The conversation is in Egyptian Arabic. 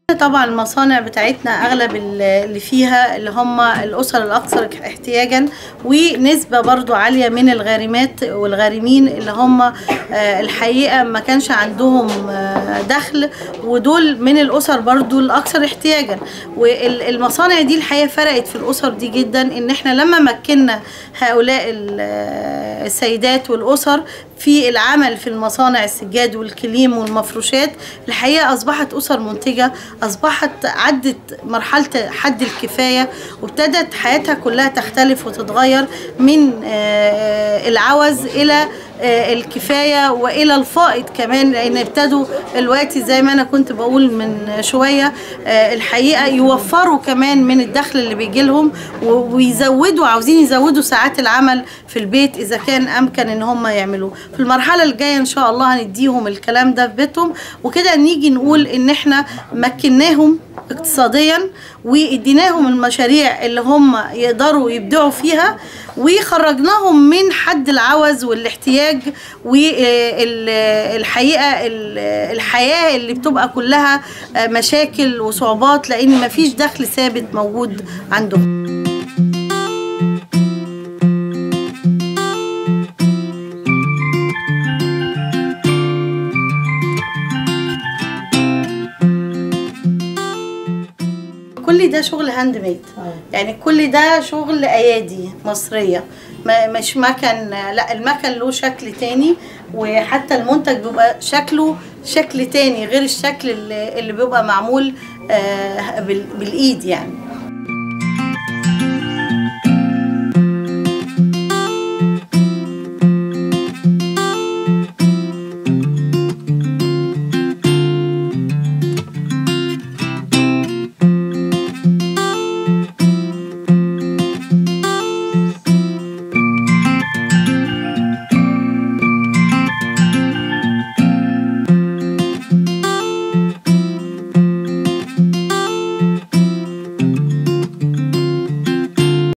طبعا المصانع بتاعتنا اغلب اللي فيها اللي هم الاسر الاكثر احتياجا ونسبه برضو عاليه من الغارمات والغارمين اللي هم الحقيقه ما كانش عندهم دخل ودول من الاسر برضو الاكثر احتياجا والمصانع دي الحقيقه فرقت في الاسر دي جدا ان احنا لما مكنا هؤلاء السيدات والاسر في العمل في المصانع السجاد والكليم والمفروشات الحقيقه اصبحت اسر منتجه اصبحت عدت مرحله حد الكفايه وابتدت حياتها كلها تختلف وتتغير من العوز الى الكفايه والى الفائض كمان لان ابتدوا دلوقتي زي ما انا كنت بقول من شويه الحقيقه يوفروا كمان من الدخل اللي بيجي لهم ويزودوا عاوزين يزودوا ساعات العمل في البيت اذا كان امكن ان هم يعملوه في المرحله الجايه ان شاء الله هنديهم الكلام ده في بيتهم وكده نيجي نقول ان احنا مكناهم اقتصاديا واديناهم المشاريع اللي هم يقدروا يبدعوا فيها وخرجناهم من حد العوز والاحتياج والحقيقه الحياه اللي بتبقى كلها مشاكل وصعوبات لان مفيش دخل ثابت موجود عندهم كل ده شغل هاند ميد يعني كل ده شغل ايادي مصريه ما مش مكن لا المكن له شكل تاني وحتى المنتج بيبقى شكله شكل تاني غير الشكل اللي, اللي بيبقى معمول آه بالايد يعني